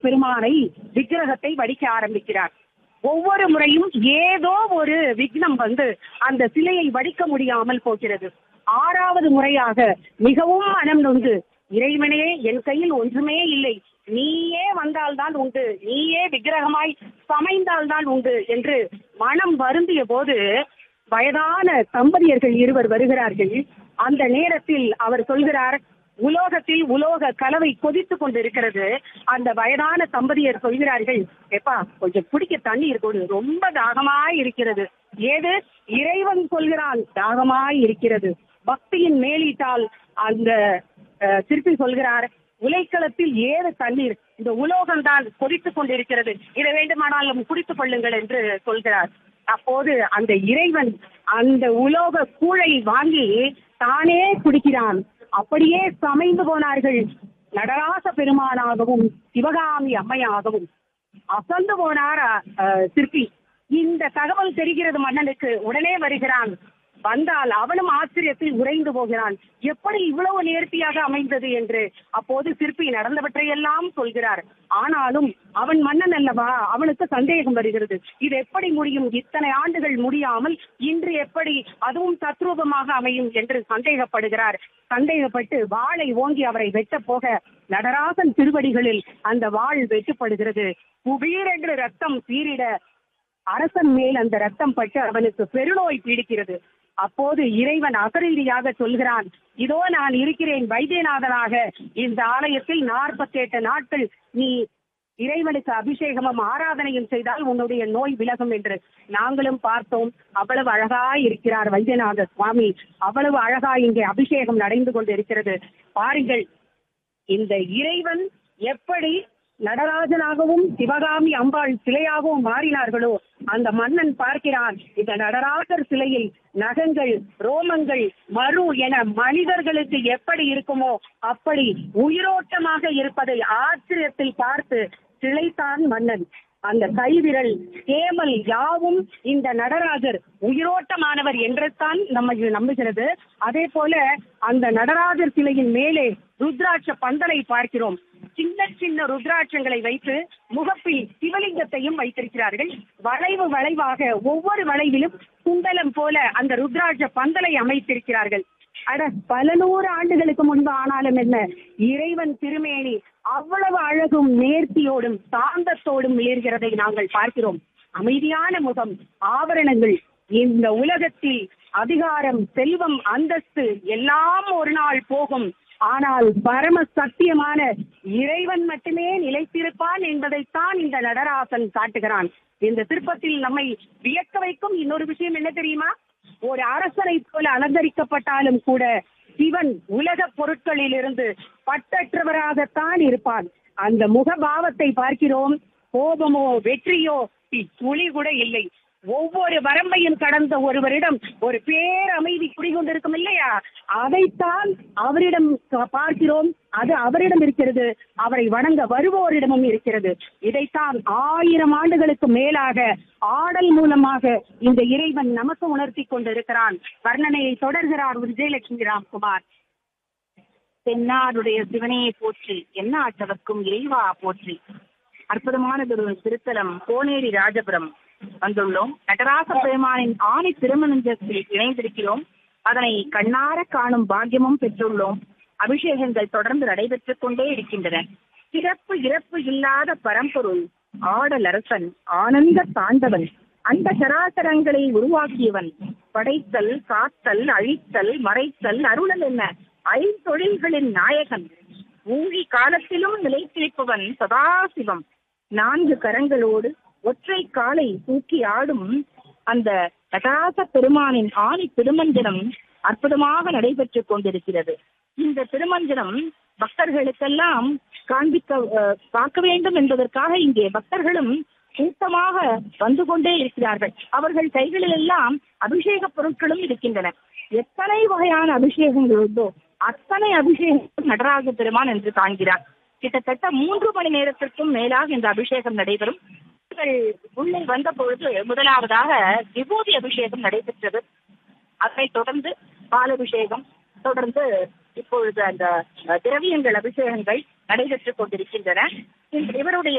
பெருமானை விக்கிரகத்தை வடிக்க ஆரம்பிக்கிறார் ஒவ்வொரு முறையும் ஏதோ ஒரு விக்னம் வந்து அந்த சிலையை வடிக்க முடியாமல் போகிறது ஆறாவது முறையாக மிகவும் மனம் நொந்து இறைவனே என் கையில் ஒன்றுமே இல்லை நீயே வந்தால்தான் உண்டு நீயே விக்கிரகமாய் சமைந்தால்தான் உண்டு என்று மனம் வருந்திய போது வயதான தம்பதியர்கள் இருவர் வருகிறார்கள் அந்த நேரத்தில் அவர் சொல்கிறார் உலோகத்தில் உலோக கலவை கொதித்துக் கொண்டிருக்கிறது அந்த வயதான தம்பதியர் சொல்கிறார்கள் எப்பா கொஞ்சம் குடிக்க தண்ணீர் கொடு ரொம்ப தாகமாய் இருக்கிறது ஏது இறைவன் சொல்கிறான் தாகமாய் இருக்கிறது பக்தியின் மேலிட்டால் அந்த அஹ், சிற்பி சொல்கிறார் உலைக்களத்தில் ஏது தண்ணீர் இந்த உலோகம் தான் கொதித்துக் கொண்டிருக்கிறது இதை வேண்டுமானாலும் குடித்துக் கொள்ளுங்கள் என்று சொல்கிறார் அப்போது அந்த இறைவன் அந்த உலோக கூழை வாங்கி தானே குடிக்கிறான் அப்படியே சமைந்து போனார்கள் நடராச பெருமானாகவும் சிவகாமி அம்மையாகவும் அசந்து போனார் அஹ், சிற்பி இந்த தகவல் தெரிகிறது மன்னனுக்கு உடனே வருகிறான் வந்தால் அவனும் ஆச்சரியத்தில் உறைந்து போகிறான் எப்படி இவ்வளவு நேர்த்தியாக அமைந்தது என்று அப்போது சிற்பி நடந்தவற்றையெல்லாம் சொல்கிறார் ஆனாலும் அவன் மன்னன் அல்லவா அவனுக்கு சந்தேகம் வருகிறது இது எப்படி முடியும் இத்தனை ஆண்டுகள் முடியாமல் இன்று எப்படி அதுவும் தத்ரூபமாக அமையும் என்று சந்தேகப்படுகிறார் சந்தேகப்பட்டு வாளை ஓங்கி அவரை வெட்ட போக நடராசன் திருவடிகளில் அந்த வாள் வெட்டுப்படுகிறது குபீர் என்று ரத்தம் சீரிட அரசன் மேல் அந்த ரத்தம் பட்டு அவனுக்கு பெருநோய் பீடிக்கிறது அப்போது இறைவன் அசரீதியாக சொல்கிறான் இதோ நான் இருக்கிறேன் வைத்தியநாதனாக இந்த ஆலயத்தில் நாற்பத்தி எட்டு நாட்கள் நீ இறைவனுக்கு அபிஷேகமும் ஆராதனையும் செய்தால் உன்னுடைய நோய் விலகும் என்று நாங்களும் பார்த்தோம் அவ்வளவு அழகாய் இருக்கிறார் வைத்தியநாத சுவாமி அவ்வளவு அழகாய் இங்கே அபிஷேகம் நடந்து கொண்டிருக்கிறது பாருங்கள் இந்த இறைவன் எப்படி நடராஜனாகவும் சிவகாமி அம்பாள் சிலையாகவும் மாறினார்களோ அந்த மன்னன் பார்க்கிறான் இந்த நடராஜர் சிலையில் நகங்கள் ரோமங்கள் மறு என மனிதர்களுக்கு எப்படி இருக்குமோ அப்படி உயிரோட்டமாக இருப்பதை ஆச்சரியத்தில் பார்த்து சிலைத்தான் மன்னன் அந்த கைவிரல் கேமல் யாவும் இந்த நடராஜர் உயிரோட்டமானவர் என்றுதான் நம்ம இது நம்புகிறது அதே போல அந்த நடராஜர் சிலையின் மேலே ருத்ராட்ச பந்தலை பார்க்கிறோம் சின்ன சின்ன ருத்ராட்சங்களை வைத்து முகப்பில் சிவலிங்கத்தையும் வைத்திருக்கிறார்கள் வளைவு வளைவாக ஒவ்வொரு வளைவிலும் குண்டலம் போல அந்த ருத்ராட்ச பந்தலை அமைத்திருக்கிறார்கள் அட பல நூறு ஆண்டுகளுக்கு முன்பு ஆனாலும் என்ன இறைவன் திருமேனி அவ்வளவு அழகும் நேர்த்தியோடும் சாந்தத்தோடும் மிளிர்கிறதை நாங்கள் பார்க்கிறோம் அமைதியான முகம் ஆபரணங்கள் இந்த உலகத்தில் அதிகாரம் செல்வம் அந்தஸ்து எல்லாம் ஒரு நாள் போகும் ஆனால் பரம சத்தியமான இறைவன் மட்டுமே நிலைத்திருப்பான் என்பதைத்தான் இந்த நடராசன் காட்டுகிறான் இந்த திருப்பத்தில் நம்மை வியக்க வைக்கும் இன்னொரு விஷயம் என்ன தெரியுமா ஒரு அரசனை போல அலங்கரிக்கப்பட்டாலும் கூட சிவன் உலக பொருட்களிலிருந்து பட்டற்றவராகத்தான் இருப்பான் அந்த முகபாவத்தை பார்க்கிறோம் கோபமோ வெற்றியோ துளி கூட இல்லை ஒவ்வொரு வரம்பையும் கடந்த ஒருவரிடம் ஒரு பேரமைதி குடிகொண்டிருக்கும் இல்லையா அதைத்தான் அவரிடம் க- பார்க்கிறோம் அது அவரிடம் இருக்கிறது அவரை வணங்க வருவோரிடமும் இருக்கிறது இதைத்தான் ஆயிரம் ஆண்டுகளுக்கு மேலாக ஆடல் மூலமாக இந்த இறைவன் நமக்கு உணர்த்தி கொண்டிருக்கிறான் வர்ணனையை தொடர்கிறார் விஜயலட்சுமி ராம்குமார் தென்னாடுடைய சிவனையை போற்றி என்ன ஆட்டவர்க்கும் இறைவா போற்றி அற்புதமானது ஒரு திருத்தலம் கோனேரி ராஜபுரம் வந்துள்ளோம் நடராச பெருமானின் ஆணி திருமணத்தில் இணைந்திருக்கிறோம் அதனை கண்ணார காணும் பாக்கியமும் பெற்றுள்ளோம் அபிஷேகங்கள் தொடர்ந்து நடைபெற்றுக் கொண்டே இருக்கின்றன பிறப்பு இறப்பு இல்லாத பரம்பொருள் ஆடல் அரசன் ஆனந்த தாண்டவன் அந்த சராசரங்களை உருவாக்கியவன் படைத்தல் காத்தல் அழித்தல் மறைத்தல் அருளல் என்ன ஐந்தொழில்களின் நாயகன் ஊழி காலத்திலும் நிலைத்திருப்பவன் சதாசிவம் நான்கு கரங்களோடு ஒற்றை காலை தூக்கி ஆடும் அந்த நடராச பெருமானின் ஆணி திருமஞ்சனம் அற்புதமாக நடைபெற்றுக் கொண்டிருக்கிறது இந்த திருமஞ்சனம் பக்தர்களுக்கெல்லாம் காண்பிக்க அஹ், பார்க்க வேண்டும் என்பதற்காக இங்கே பக்தர்களும் கூட்டமாக வந்து கொண்டே இருக்கிறார்கள் அவர்கள் கைகளில் எல்லாம் அபிஷேக பொருட்களும் இருக்கின்றன எத்தனை வகையான அபிஷேகங்கள் உண்டோ அத்தனை அபிஷேகம் நடராஜ பெருமான் என்று காண்கிறார் கிட்டத்தட்ட மூன்று மணி நேரத்திற்கும் மேலாக இந்த அபிஷேகம் நடைபெறும் இவர்கள் உள்ளே வந்த பொழுது முதலாவதாக விபூதி அபிஷேகம் நடைபெற்றது அதைத் தொடர்ந்து பாலபிஷேகம் தொடர்ந்து இப்பொழுது அந்த அஹ், திரவியங்கள் அபிஷேகங்கள் நடைபெற்றுக் கொண்டிருக்கின்றன இவருடைய